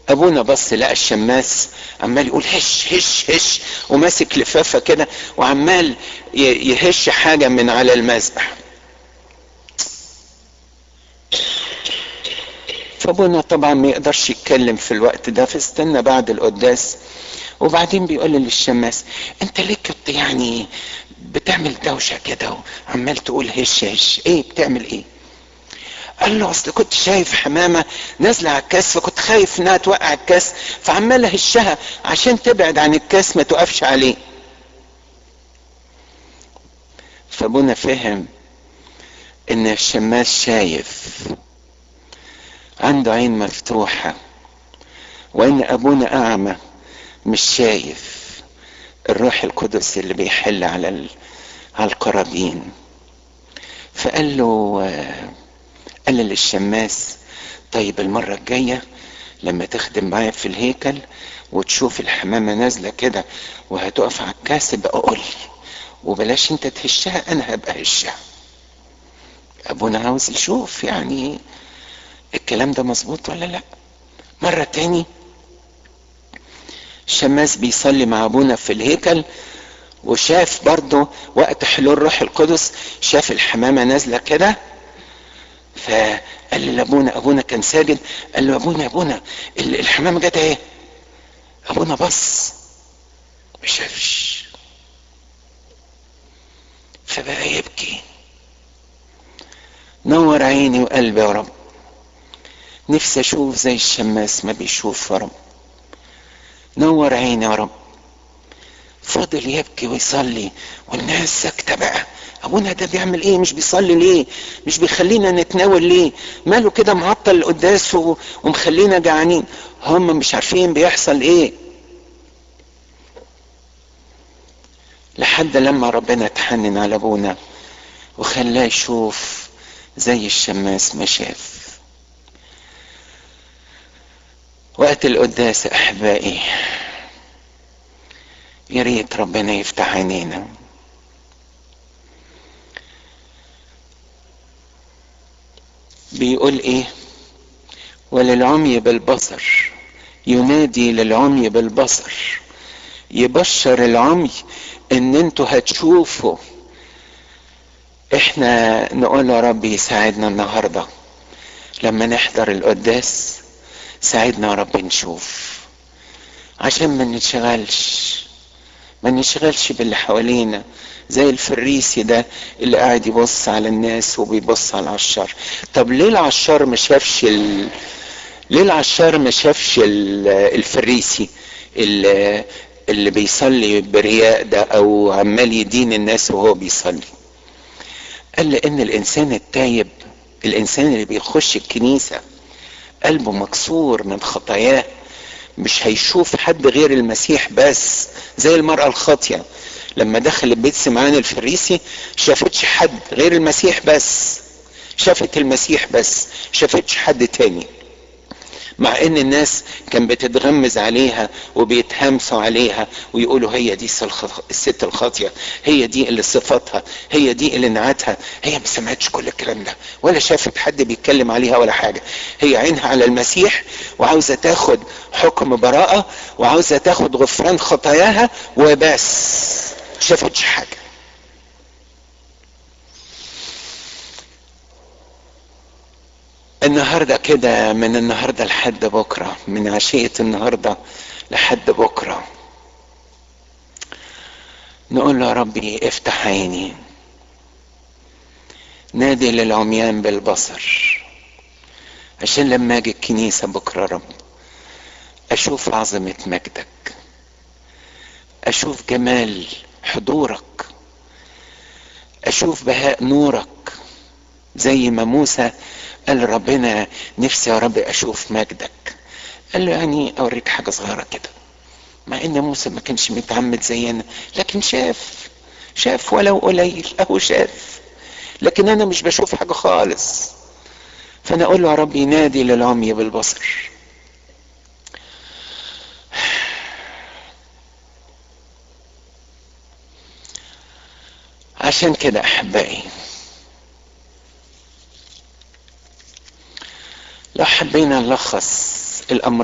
ابونا بص لقى الشماس عمال يقول هش هش هش وماسك لفافه كده وعمال يهش حاجه من على المذبح فابونا طبعا ما يقدرش يتكلم في الوقت ده فاستنى بعد القداس وبعدين بيقول للشماس انت ليه كنت يعني بتعمل دوشه كده وعمال تقول هش هش ايه بتعمل ايه قال له اصل كنت شايف حمامه نازله على الكاس فكنت خايف انها توقع الكاس فعمال اهشها عشان تبعد عن الكاس ما توقفش عليه فابونا فهم ان الشماس شايف عنده عين مفتوحة وان ابونا اعمى مش شايف الروح القدس اللي بيحل على ال... على القرابين فقال له قال للشماس طيب المرة الجاية لما تخدم معايا في الهيكل وتشوف الحمامة نازلة كده وهتقف على الكاس بقى قول لي وبلاش انت تهشها انا هبقى هشها ابونا عاوز يشوف يعني الكلام ده مظبوط ولا لا مرة تاني شماس بيصلي مع ابونا في الهيكل وشاف برضه وقت حلول روح القدس شاف الحمامة نازلة كده فقال لابونا ابونا كان ساجد قال له ابونا ابونا الحمامة جت ايه ابونا بص ما شافش فبقى يبكي نور عيني وقلبي يا رب نفسي اشوف زي الشماس ما بيشوف يا رب نور عيني يا رب فضل يبكي ويصلي والناس ساكته بقى ابونا ده بيعمل ايه مش بيصلي ليه مش بيخلينا نتناول ليه ماله كده معطل القداس ومخلينا جعانين هم مش عارفين بيحصل ايه لحد لما ربنا اتحنن على ابونا وخلاه يشوف زي الشماس ما شاف وقت القداس احبائي يا ريت ربنا يفتح عينينا بيقول ايه وللعمي بالبصر ينادي للعمي بالبصر يبشر العمي ان انتوا هتشوفوا احنا نقول يا رب يساعدنا النهارده لما نحضر القداس ساعدنا يا رب نشوف عشان ما ننشغلش ما ننشغلش باللي حوالينا زي الفريسي ده اللي قاعد يبص على الناس وبيبص على العشار طب ليه العشار ما شافش ال... ليه العشار ما شافش ال... الفريسي اللي... اللي بيصلي برياء ده او عمال يدين الناس وهو بيصلي قال لان الانسان التايب الانسان اللي بيخش الكنيسه قلبه مكسور من خطاياه مش هيشوف حد غير المسيح بس زي المرأة الخاطية لما دخل البيت سمعان الفريسي شافتش حد غير المسيح بس شافت المسيح بس شافتش حد تاني مع ان الناس كان بتتغمز عليها وبيتهمسوا عليها ويقولوا هي دي الست الخاطية هي دي اللي صفاتها هي دي اللي نعتها هي ما سمعتش كل الكلام ده ولا شافت حد بيتكلم عليها ولا حاجة هي عينها على المسيح وعاوزة تاخد حكم براءة وعاوزة تاخد غفران خطاياها وبس شافتش حاجة النهاردة كده من النهاردة لحد بكرة من عشية النهاردة لحد بكرة نقول له يا ربي افتح عيني نادي للعميان بالبصر عشان لما اجي الكنيسة بكرة يا رب اشوف عظمة مجدك اشوف جمال حضورك اشوف بهاء نورك زي ما موسى قال ربنا نفسي يا رب اشوف مجدك قال له يعني اوريك حاجه صغيره كده مع ان موسى ما كانش متعمد زينا لكن شاف شاف ولو قليل اهو شاف لكن انا مش بشوف حاجه خالص فانا اقول له يا رب ينادي للعمي بالبصر عشان كده احبائي لو حبينا نلخص الامر